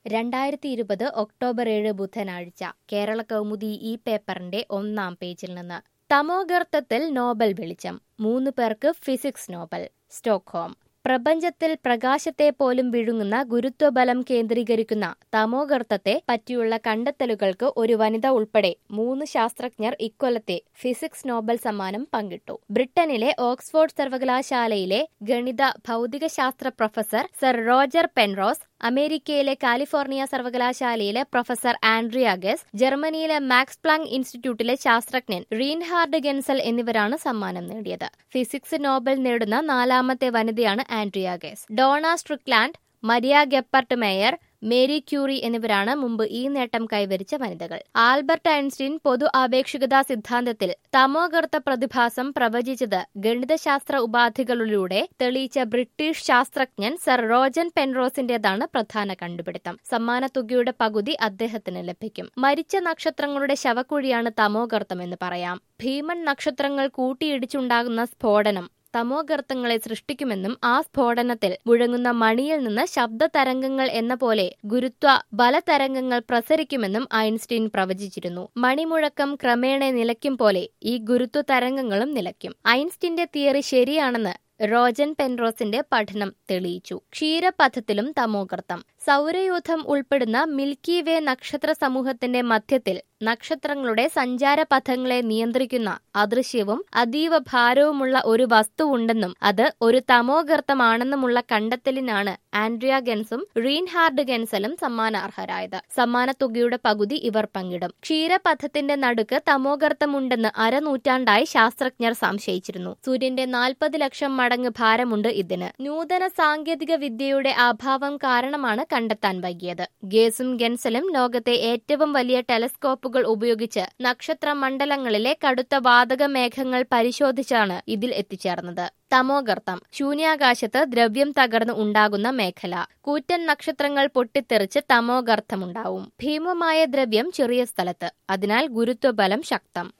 രണ്ടായിരത്തി ഇരുപത് ഒക്ടോബർ ഏഴ് ബുധനാഴ്ച കേരള കൗമുദി ഈ പേപ്പറിന്റെ ഒന്നാം പേജിൽ നിന്ന് തമോഗർത്തത്തിൽ നോബൽ വെളിച്ചം മൂന്ന് പേർക്ക് ഫിസിക്സ് നോബൽ സ്റ്റോക്ക്ഹോം പ്രപഞ്ചത്തിൽ പ്രകാശത്തെ പോലും വിഴുങ്ങുന്ന ഗുരുത്വബലം കേന്ദ്രീകരിക്കുന്ന തമോഗർത്തത്തെ പറ്റിയുള്ള കണ്ടെത്തലുകൾക്ക് ഒരു വനിത ഉൾപ്പെടെ മൂന്ന് ശാസ്ത്രജ്ഞർ ഇക്കൊല്ലത്തെ ഫിസിക്സ് നോബൽ സമ്മാനം പങ്കിട്ടു ബ്രിട്ടനിലെ ഓക്സ്ഫോർഡ് സർവകലാശാലയിലെ ഗണിത ഭൗതികശാസ്ത്ര പ്രൊഫസർ സർ റോജർ പെൻറോസ് അമേരിക്കയിലെ കാലിഫോർണിയ സർവകലാശാലയിലെ പ്രൊഫസർ ആൻഡ്രിയ ഗെസ് ജർമ്മനിയിലെ മാക്സ് പ്ലാങ് ഇൻസ്റ്റിറ്റ്യൂട്ടിലെ ശാസ്ത്രജ്ഞൻ റീൻഹാർഡ് ഗെൻസൽ എന്നിവരാണ് സമ്മാനം നേടിയത് ഫിസിക്സ് നോബൽ നേടുന്ന നാലാമത്തെ വനിതയാണ് Andrea Ghez Donna Strickland Maria Goeppert Mayer Marie Curie എന്നിവരാണ് മുമ്പ് ഈ നേട്ടം കൈവരിച്ച വനിതകൾ ആൽബർട്ട് ഐൻസ്റ്റീൻ പൊതു ആപേക്ഷികതാ സിദ്ധാന്തത്തിൽ തമോഗർത്ത പ്രതിഭാസം പ്രവചിച്ചത് ഗണിതശാസ്ത്ര ഉപാധികളിലൂടെ തെളിയിച്ച ബ്രിട്ടീഷ് ശാസ്ത്രജ്ഞൻ സർ റോജൻ പെൻറോസിന്റേതാണ് പ്രധാന കണ്ടുപിടുത്തം സമ്മാനത്തുകയുടെ പകുതി അദ്ദേഹത്തിന് ലഭിക്കും മരിച്ച നക്ഷത്രങ്ങളുടെ ശവക്കുഴിയാണ് തമോഗർത്തം എന്ന് പറയാം ഭീമൻ നക്ഷത്രങ്ങൾ കൂട്ടിയിടിച്ചുണ്ടാകുന്ന സ്ഫോടനം തമോഗർത്തങ്ങളെ സൃഷ്ടിക്കുമെന്നും ആ സ്ഫോടനത്തിൽ മുഴങ്ങുന്ന മണിയിൽ നിന്ന് ശബ്ദ തരംഗങ്ങൾ എന്ന പോലെ ഗുരുത്വ ബലതരംഗങ്ങൾ പ്രസരിക്കുമെന്നും ഐൻസ്റ്റീൻ പ്രവചിച്ചിരുന്നു മണിമുഴക്കം ക്രമേണ നിലയ്ക്കും പോലെ ഈ ഗുരുത്വ തരംഗങ്ങളും നിലയ്ക്കും ഐൻസ്റ്റീന്റെ തിയറി ശരിയാണെന്ന് റോജൻ പെൻറോസിന്റെ പഠനം തെളിയിച്ചു ക്ഷീരപഥത്തിലും തമോഗർത്തം സൗരയൂഥം ഉൾപ്പെടുന്ന മിൽക്കി വേ നക്ഷത്ര സമൂഹത്തിന്റെ മധ്യത്തിൽ നക്ഷത്രങ്ങളുടെ സഞ്ചാരപഥങ്ങളെ നിയന്ത്രിക്കുന്ന അദൃശ്യവും അതീവ ഭാരവുമുള്ള ഒരു വസ്തു ഉണ്ടെന്നും അത് ഒരു തമോഗർത്തമാണെന്നുമുള്ള കണ്ടെത്തലിനാണ് ആൻഡ്രിയ ഗെൻസും റീൻഹാർഡ് ഗെൻസലും സമ്മാനാർഹരായത് സമ്മാനത്തുകയുടെ പകുതി ഇവർ പങ്കിടും ക്ഷീരപഥത്തിന്റെ നടുക്ക് തമോഗർത്തമുണ്ടെന്ന് അരനൂറ്റാണ്ടായി ശാസ്ത്രജ്ഞർ സംശയിച്ചിരുന്നു സൂര്യന്റെ നാൽപ്പത് ലക്ഷം മടങ്ങ് ഭാരമുണ്ട് ഇതിന് നൂതന സാങ്കേതിക വിദ്യയുടെ അഭാവം കാരണമാണ് കണ്ടെത്താൻ വൈകിയത് ഗേസും ഗെൻസലും ലോകത്തെ ഏറ്റവും വലിയ ടെലസ്കോപ്പുകൾ ഉപയോഗിച്ച് നക്ഷത്ര മണ്ഡലങ്ങളിലെ കടുത്ത വാതക മേഘങ്ങൾ പരിശോധിച്ചാണ് ഇതിൽ എത്തിച്ചേർന്നത് തമോഗർത്തം ശൂന്യാകാശത്ത് ദ്രവ്യം തകർന്ന് ഉണ്ടാകുന്ന മേഖല കൂറ്റൻ നക്ഷത്രങ്ങൾ പൊട്ടിത്തെറിച്ച് തമോഗർത്തമുണ്ടാവും ഭീമമായ ദ്രവ്യം ചെറിയ സ്ഥലത്ത് അതിനാൽ ഗുരുത്വബലം ശക്തം